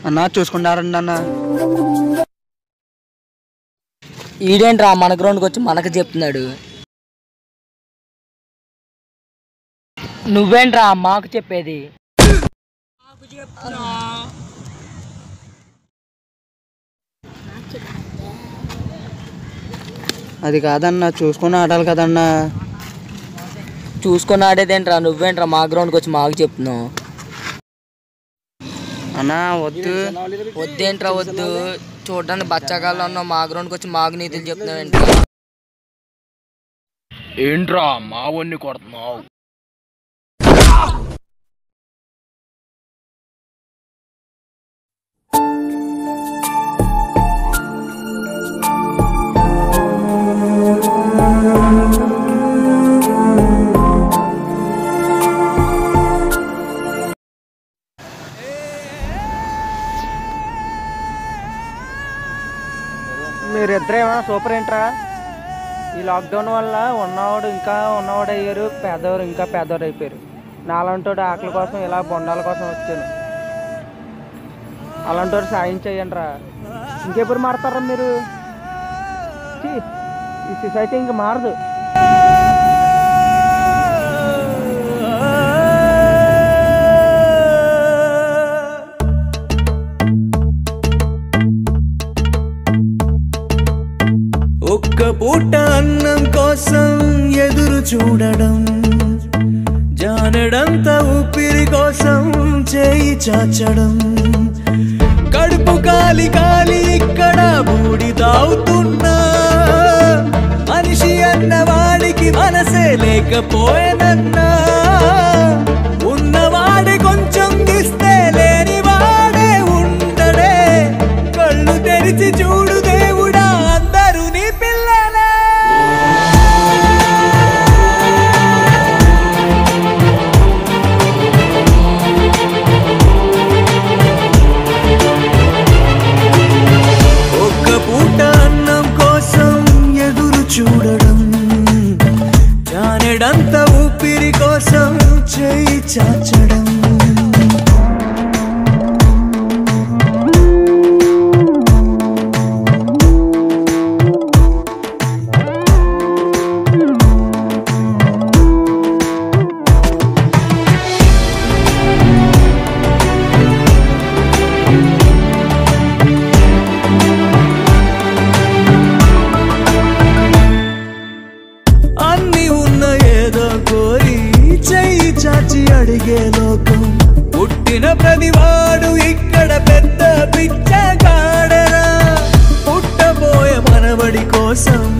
అన్నా చూసుకుంటారండి అన్న ఈడేంట్రా మన గ్రౌండ్కి వచ్చి మనకు చెప్తున్నాడు నువ్వేంట్రా మాకు చెప్పేది అది కాదన్నా చూసుకుని ఆడాలి కదన్నా చూసుకొని ఆడేదేంట్రా నువ్వేంట్రా మా గ్రౌండ్కి వచ్చి మాకు చెప్తున్నావు అన్నా వద్దు వద్దేంట్రా వద్దు చూడడానికి బచ్చాకాల్లో ఉన్నావు మా గ్రౌండ్కి వచ్చి మాకు నీతులు చెప్తున్నావేంటి ఏంట్రా మావన్ని కొడుతున్నావు మీరిద్దరేమో సూపర్ ఏంట్రా ఈ లాక్డౌన్ వల్ల ఉన్నవాడు ఇంకా ఉన్నవాడు అయ్యారు పేదవారు ఇంకా పేదవారు అయిపోయారు నాలంటోడు ఆకలి కోసం ఇలా బొండాల కోసం వచ్చాను అలాంటి సాయం చేయండి రా ఇంకెప్పుడు మారుతారా మీరు ఛీ, ఈ సొసైటీ ఇంక మారదు ఒక్క పూట అన్నం కోసం ఎదురు చూడడం జానడంత ఊపిరి కోసం చేయి చాచడం కడుపు కాలి కాలి ఇక్కడ బూడి తాగుతున్నా మనిషి అన్నవాడికి మనసే లేకపోయేనన్నా ఉన్నవాడి కొంచెం ఇస్తే లేని వాడే ఉండడే కళ్ళు తెరిచి చూడు దేవుడా అందరూ నీ పిల్లలే ఒక్క పూట అన్నం కోసం ఎదురు చూడడం జానెడంత ఊపిరి కోసం చేయి చాచడం అన్ని ఉన్న ఏదో కోరి చెయ్యి చాచి అడిగే లోకం పుట్టిన ప్రతివాడు ఇక్కడ పెద్ద పిచ్చగాడరా పుట్టబోయే మనవడి కోసం